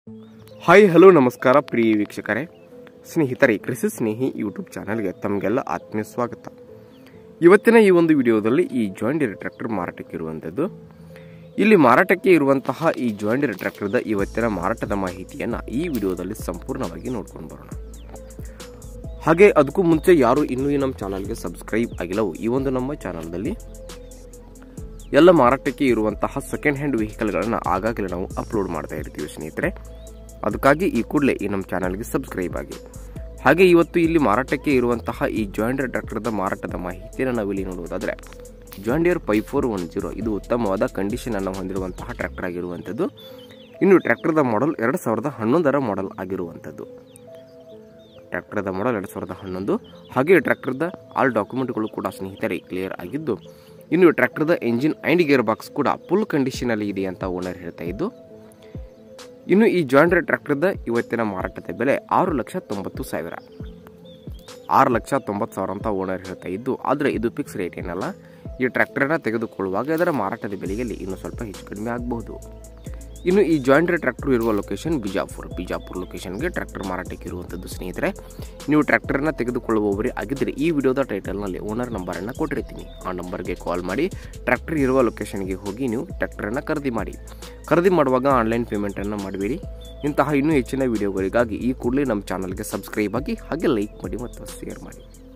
hi hello ನಮಸ್ಕಾರ ಪ್ರಿಯ ವೀಕ್ಷಕರೇ ಸ್ನೇಹಿತರೆ ಕೃಷಿ ಸ್ನೇಹಿ ಯೂಟ್ಯೂಬ್ ಚಾನಲ್ಗೆ ತಮಗೆಲ್ಲ ಆತ್ಮೀಯ ಸ್ವಾಗತ ಇವತ್ತಿನ ಈ ಒಂದು ವಿಡಿಯೋದಲ್ಲಿ ಈ ಜಾಯಿಂಡಿಯರ್ ಟ್ರ್ಯಾಕ್ಟರ್ ಮಾರಾಟಕ್ಕೆ ಇರುವಂಥದ್ದು ಇಲ್ಲಿ ಮಾರಾಟಕ್ಕೆ ಇರುವಂತಹ ಈ ಜಾಯಿಂಡಿಯರ್ ಟ್ರ್ಯಾಕ್ಟರ್ದ ಇವತ್ತಿನ ಮಾರಾಟದ ಮಾಹಿತಿಯನ್ನು ಈ ವಿಡಿಯೋದಲ್ಲಿ ಸಂಪೂರ್ಣವಾಗಿ ನೋಡ್ಕೊಂಡು ಬರೋಣ ಹಾಗೆ ಅದಕ್ಕೂ ಮುಂಚೆ ಯಾರು ಇನ್ನೂ ಈ ನಮ್ಮ ಚಾನಲ್ಗೆ ಸಬ್ಸ್ಕ್ರೈಬ್ ಆಗಿಲ್ಲವೋ ಈ ಒಂದು ನಮ್ಮ ಚಾನಲ್ದಲ್ಲಿ ಎಲ್ಲ ಮಾರಾಟಕ್ಕೆ ಇರುವಂತಹ ಸೆಕೆಂಡ್ ಹ್ಯಾಂಡ್ ವೆಹಿಕಲ್ಗಳನ್ನು ಆಗಾಗಲೇ ನಾವು ಅಪ್ಲೋಡ್ ಮಾಡ್ತಾ ಇರ್ತೀವಿ ಸ್ನೇಹಿತರೆ ಅದಕ್ಕಾಗಿ ಈ ಕೂಡಲೇ ಈ ನಮ್ಮ ಚಾನಲ್ಗೆ ಸಬ್ಸ್ಕ್ರೈಬ್ ಆಗಿ ಹಾಗೆ ಇವತ್ತು ಇಲ್ಲಿ ಮಾರಾಟಕ್ಕೆ ಇರುವಂತಹ ಈ ಜಾಯಿಂಡರ್ ಟ್ರ್ಯಾಕ್ಟರ್ದ ಮಾರಾಟದ ಮಾಹಿತಿಯನ್ನು ನಾವಿಲ್ಲಿ ನೋಡುವುದಾದರೆ John Deere five four one zero ಇದು ಉತ್ತಮವಾದ ಕಂಡೀಷನನ್ನು ಹೊಂದಿರುವಂತಹ ಟ್ರ್ಯಾಕ್ಟರ್ ಆಗಿರುವಂಥದ್ದು ಇನ್ನು ಟ್ರ್ಯಾಕ್ಟರ್ದ ಮಾಡೆಲ್ ಎರಡು ಸಾವಿರದ ಹನ್ನೊಂದರ ಮಾಡೆಲ್ ಆಗಿರುವಂಥದ್ದು ಟ್ರ್ಯಾಕ್ಟರ್ದ ಮಾಡೆಲ್ ಎರಡು ಸಾವಿರದ ಹನ್ನೊಂದು ಹಾಗೆ ಟ್ರ್ಯಾಕ್ಟರ್ದ ಆಲ್ ಡಾಕ್ಯುಮೆಂಟ್ಗಳು ಕೂಡ ಸ್ನೇಹಿತರೆ ಕ್ಲಿಯರ್ ಆಗಿದ್ದು ಇನ್ನು ಟ್ರ್ಯಾಕ್ಟರ್ದ ಎಂಜಿನ್ ಆ್ಯಂಡ್ ಗೇರ್ ಬಾಕ್ಸ್ ಕೂಡ ಫುಲ್ ಕಂಡೀಷನಲ್ಲಿ ಇದೆ ಅಂತ ಓನರ್ ಹೇಳ್ತಾ ಇದ್ದು ಇನ್ನು ಈ ಜಾಯಿಂಡ್ರೆ ಟ್ರ್ಯಾಕ್ಟರ್ದ ಇವತ್ತಿನ ಮಾರಾಟದ ಬೆಲೆ ಆರು ಲಕ್ಷ ತೊಂಬತ್ತು ಸಾವಿರ ಆರು ಲಕ್ಷ ತೊಂಬತ್ತು ಸಾವಿರ ಅಂತ ಓನರ್ ಹೇಳ್ತಾ ಇದ್ದು ಆದರೆ ಇದು ಫಿಕ್ಸ್ ರೇಟ್ ಏನಲ್ಲ ಈ ಟ್ರ್ಯಾಕ್ಟರನ್ನ ತೆಗೆದುಕೊಳ್ಳುವಾಗ ಇದರ ಮಾರಾಟದ ಬೆಲೆಯಲ್ಲಿ ಇನ್ನೂ ಸ್ವಲ್ಪ ಹೆಚ್ಚು ಕಡಿಮೆ ಆಗಬಹುದು ಇನ್ನು ಈ ಜಾಯಿಂಡ್ರೆ ಟ್ರ್ಯಾಕ್ಟರ್ ಇರುವ ಲೊಕೇಶನ್ ಬಿಜಾಪುರ ಬಿಜಾಪುರ ಲೊಕೇಶನ್ಗೆ ಟ್ರ್ಯಾಕ್ಟರ್ ಮಾರಾಟಕ್ಕೆ ಇರುವಂಥದ್ದು ಸ್ನೇಹಿತರೆ ನೀವು ಟ್ರ್ಯಾಕ್ಟರ್ನ ತೆಗೆದುಕೊಳ್ಳುವವರೇ ಆಗಿದ್ದರೆ ಈ ವಿಡಿಯೋದ ಟೈಟಲ್ನಲ್ಲಿ ಓನರ್ ನಂಬರನ್ನು ಕೊಟ್ಟಿರ್ತೀನಿ ಆ ನಂಬರ್ಗೆ ಕಾಲ್ ಮಾಡಿ ಟ್ರ್ಯಾಕ್ಟರ್ ಇರುವ ಲೊಕೇಶನ್ಗೆ ಹೋಗಿ ನೀವು ಟ್ರ್ಯಾಕ್ಟರನ್ನು ಖರೀದಿ ಮಾಡಿ ಖರೀದಿ ಮಾಡುವಾಗ ಆನ್ಲೈನ್ ಪೇಮೆಂಟನ್ನು ಮಾಡಬೇಡಿ ಇಂತಹ ಇನ್ನೂ ಹೆಚ್ಚಿನ ವಿಡಿಯೋಗಳಿಗಾಗಿ ಈ ಕೂಡಲೇ ನಮ್ಮ ಚಾನಲ್ಗೆ ಸಬ್ಸ್ಕ್ರೈಬ್ ಆಗಿ ಹಾಗೆ ಲೈಕ್ ಮಾಡಿ ಮತ್ತು ಶೇರ್ ಮಾಡಿ